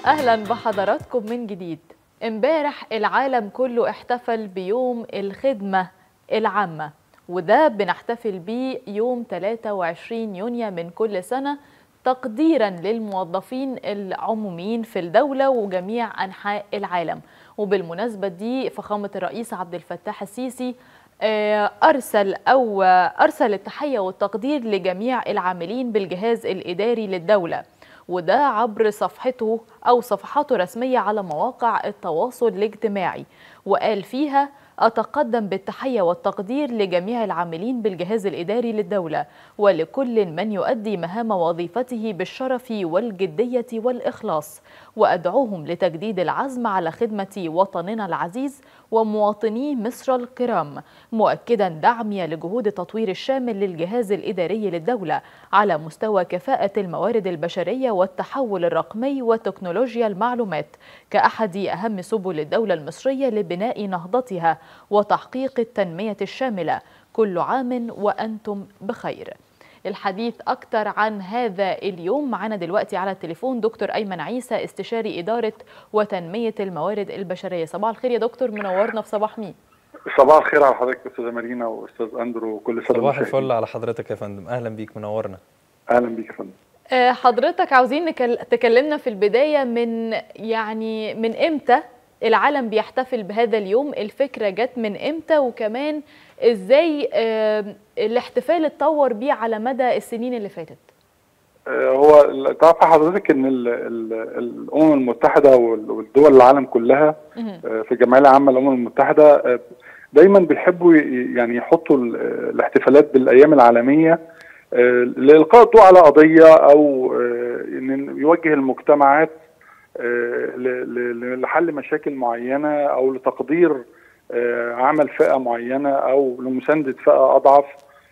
اهلا بحضراتكم من جديد امبارح العالم كله احتفل بيوم الخدمة العامة وده بنحتفل بيه يوم 23 يونيو من كل سنة تقديرا للموظفين العموميين في الدولة وجميع أنحاء العالم وبالمناسبة دي فخامة الرئيس عبد الفتاح السيسي آه، أرسل أو آه، أرسل التحية والتقدير لجميع العاملين بالجهاز الإداري للدولة وده عبر صفحته أو صفحاته الرسمية على مواقع التواصل الاجتماعي وقال فيها أتقدم بالتحية والتقدير لجميع العاملين بالجهاز الإداري للدولة ولكل من يؤدي مهام وظيفته بالشرف والجدية والإخلاص وأدعوهم لتجديد العزم على خدمة وطننا العزيز ومواطني مصر الكرام مؤكدا دعمي لجهود التطوير الشامل للجهاز الإداري للدولة على مستوى كفاءة الموارد البشرية والتحول الرقمي وتكنولوجيا المعلومات كأحد أهم سبل الدولة المصرية لبناء نهضتها وتحقيق التنمية الشاملة كل عام وأنتم بخير الحديث أكثر عن هذا اليوم معنا دلوقتي على التليفون دكتور أيمن عيسى استشاري إدارة وتنمية الموارد البشرية صباح الخير يا دكتور منورنا في صباح مين صباح الخير على حضرتك استاذه مارينا واستاذ اندرو وكل سنه صباح المشاهدين. الفل على حضرتك يا فندم اهلا بيك منورنا اهلا بيك يا فندم آه، حضرتك عاوزين نكل... تكلمنا في البداية من يعني من إمتى العالم بيحتفل بهذا اليوم الفكرة جت من إمتى وكمان إزاي آه، الاحتفال اتطور بيه على مدى السنين اللي فاتت آه، هو ال- تعرف حضرتك ان ال ال الامم المتحده وال- والدول العالم كلها مهم. آه، في الجمعيه العامه للامم المتحده آه، دايما بيحبوا ي- يعني يحطوا ال- آه، الاحتفالات بالايام العالميه آه، لالقاء الضوء على قضيه او آه، ان يوجه المجتمعات آه، ل- ل- لحل مشاكل معينه او لتقدير آه، عمل فئه معينه او لمسانده فئه اضعف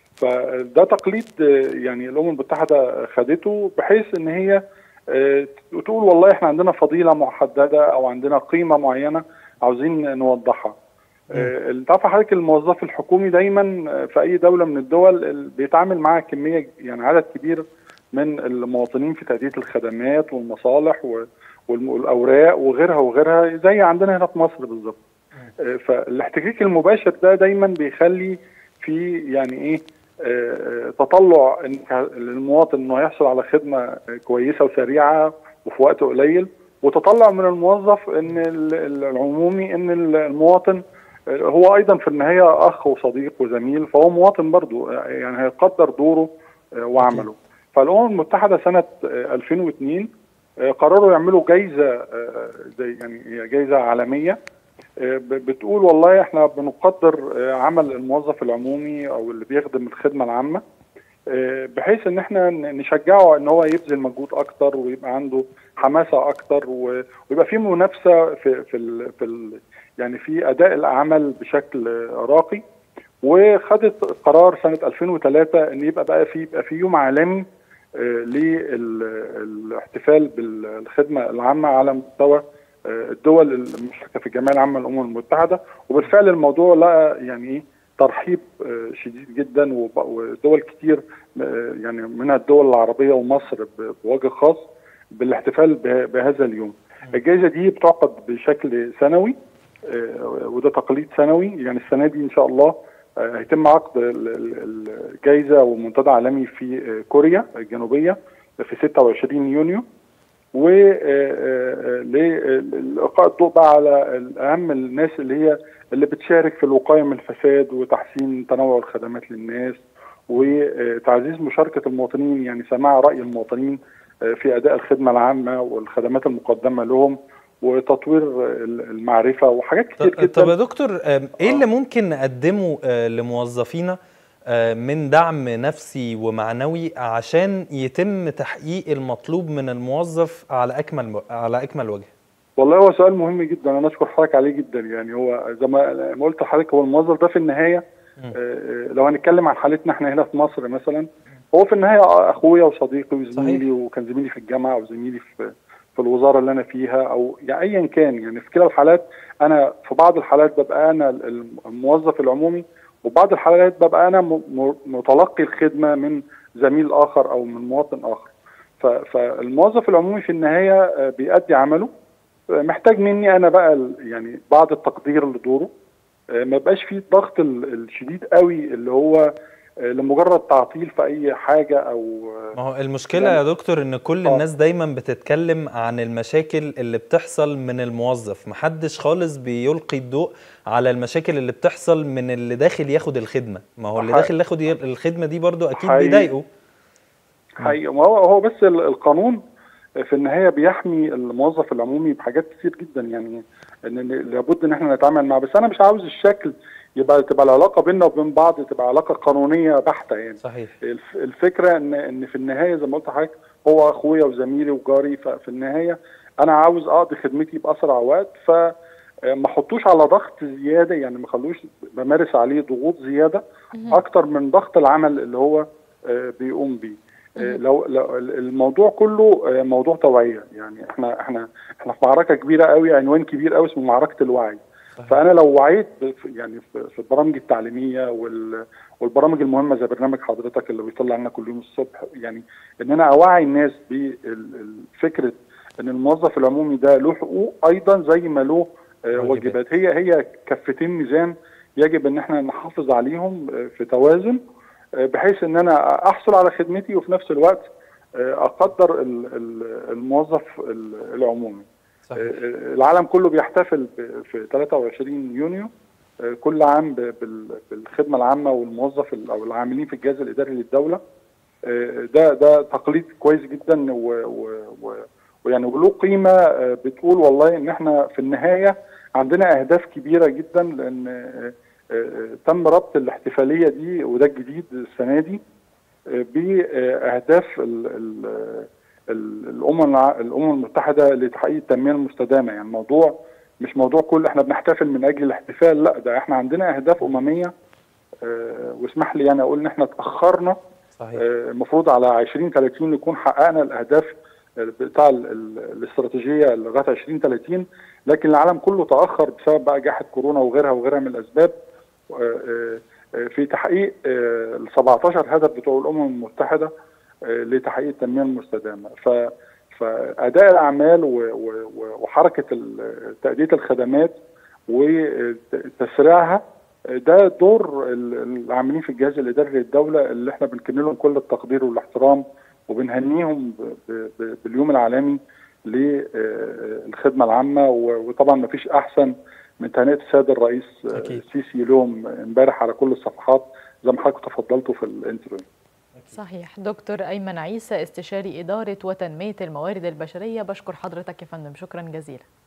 فده تقليد آه، يعني الامم المتحده خدته بحيث ان هي آه، تقول والله احنا عندنا فضيله محدده او عندنا قيمه معينه عاوزين نوضحها. آه، اللي تعرف حضرتك الموظف الحكومي دايما آه، في اي دوله من الدول ال- بيتعامل مع كميه يعني عدد كبير من المواطنين في تأدية الخدمات والمصالح و- والم- والاوراق وغيرها وغيرها زي عندنا هنا في مصر بالظبط. آه، فالاحتكاك المباشر ده دايما بيخلي في يعني ايه آه، آه، تطلع إن- للمواطن انه يحصل على خدمه آه، كويسه وسريعه وفي وقت قليل وتطلع من الموظف ان ال- ال- العمومي ان ال- المواطن آه، هو ايضا في النهايه اخ وصديق وزميل فهو مواطن برضه آه، يعني هيقدر دوره آه، وعمله فالامم المتحده سنه آه، 2002 آه، قرروا يعملوا جايزه آه، زي يعني هي جايزه عالميه آه، ب- بتقول والله احنا بنقدر آه، عمل الموظف العمومي او اللي بيخدم الخدمه العامه آه، بحيث ان احنا ن- نشجعه ان هو يبذل مجهود اكتر ويبقى عنده حماسه اكتر و- ويبقى في منافسه في في ال في ال يعني في اداء الاعمال بشكل آه، راقي وخدت قرار سنه 2003 ان يبقى بقى في يبقى في يوم عالمي آه، للاحتفال بالخدمه العامه على مستوى آه، الدول المشاركه في الجمعيه العامه للامم المتحده وبالفعل الموضوع لقى يعني ايه ترحيب آه، شديد جدا وب- ودول كتير آه، يعني منها الدول العربيه ومصر ب- بوجه خاص بالاحتفال به- بهذا اليوم. الجائزه دي بتعقد بشكل سنوي آه، وده تقليد سنوي يعني السنه دي ان شاء الله آه، هيتم عقد ال- ال- الجائزه ومنتدى عالمي في آه، كوريا الجنوبيه في 26 يونيو و لإلقاء الضوء بقى على أهم الناس اللي هي اللي بتشارك في الوقاية من الفساد وتحسين تنوع الخدمات للناس وتعزيز مشاركة المواطنين يعني سماع رأي المواطنين آه، في أداء الخدمة العامة والخدمات المقدمة لهم وتطوير المعرفة وحاجات كتير طب طب يا آه، جدا دكتور آم، ايه اللي ممكن نقدمه آه، لموظفينا آه، من دعم نفسي ومعنوي عشان يتم تحقيق المطلوب من الموظف على اكمل على اكمل وجه والله هو سؤال مهم جدا انا اشكر حضرتك عليه جدا يعني هو زي ما ما قلت لحضرتك هو الموظف ده في النهايه مم. آه، آه، لو هنتكلم عن حالتنا احنا هنا في مصر مثلا هو في النهايه اخويا وصديقي وزميلي وكان زميلي في الجامعه او زميلي في في الوزاره اللي انا فيها او يعني ايا كان يعني في كلا الحالات انا في بعض الحالات ببقى انا الموظف العمومي وبعض الحالات ببقى انا م- م- متلقي الخدمه من زميل اخر او من مواطن اخر فالموظف العمومي في النهايه بيأدي عمله محتاج مني انا بقى يعني بعض التقدير لدوره ما يبقاش فيه الضغط الشديد قوي اللي هو لمجرد تعطيل في اي حاجه او ما هو المشكله يعني يا دكتور ان كل الناس دايما بتتكلم عن المشاكل اللي بتحصل من الموظف محدش خالص بيلقي الضوء على المشاكل اللي بتحصل من اللي داخل ياخد الخدمه ما هو اللي داخل ياخد الخدمه دي برضو اكيد حقيقي. بيضايقه حقيقي ما هو هو بس القانون في النهايه بيحمي الموظف العمومي بحاجات كتير جدا يعني ان لابد ان احنا نتعامل معاه بس انا مش عاوز الشكل يبقى تبقى العلاقه بيننا وبين بعض تبقى علاقه قانونيه بحته يعني صحيح الفكره ان ان في النهايه زي ما قلت لحضرتك هو اخويا وزميلي وجاري ففي النهايه انا عاوز اقضي خدمتي باسرع وقت ف ما احطوش على ضغط زياده يعني ما خلوش بمارس عليه ضغوط زياده اكتر من ضغط العمل اللي هو بيقوم بيه لو, لو الموضوع كله موضوع توعيه يعني احنا احنا احنا في معركه كبيره قوي عنوان كبير قوي اسمه معركه الوعي فانا لو وعيت يعني في البرامج التعليميه والبرامج المهمه زي برنامج حضرتك اللي بيطلع لنا كل يوم الصبح يعني ان انا اوعي الناس بفكره ان الموظف العمومي ده له حقوق ايضا زي ما له واجبات هي هي كفتين ميزان يجب ان احنا نحافظ عليهم في توازن بحيث ان انا احصل على خدمتي وفي نفس الوقت اقدر الموظف العمومي صحيح. العالم كله بيحتفل في 23 يونيو كل عام بالخدمه العامه والموظف او العاملين في الجهاز الاداري للدوله ده ده تقليد كويس جدا ويعني له قيمه بتقول والله ان احنا في النهايه عندنا اهداف كبيره جدا لان تم ربط الاحتفاليه دي وده الجديد السنه دي باهداف الامم الامم المتحده لتحقيق التنميه المستدامه يعني الموضوع مش موضوع كل احنا بنحتفل من اجل الاحتفال لا ده احنا عندنا اهداف امميه اه واسمح لي يعني اقول ان احنا اتاخرنا صحيح. اه المفروض على 2030 نكون حققنا الاهداف بتاع الاستراتيجيه لغايه 2030 لكن العالم كله تاخر بسبب بقى جائحه كورونا وغيرها وغيرها من الاسباب اه في تحقيق ال 17 هدف بتوع الامم المتحده لتحقيق التنميه المستدامه ف فاداء الاعمال وحركه تاديه الخدمات وتسريعها ده دور العاملين في الجهاز الاداري للدوله اللي احنا بنكن لهم كل التقدير والاحترام وبنهنيهم باليوم العالمي للخدمه العامه وطبعا ما فيش احسن من تهنئه السيد الرئيس السيسي لهم امبارح على كل الصفحات زي ما حضرتك تفضلتوا في الانترفيو صحيح دكتور أيمن عيسى استشاري إدارة وتنمية الموارد البشرية بشكر حضرتك يا فندم شكرا جزيلا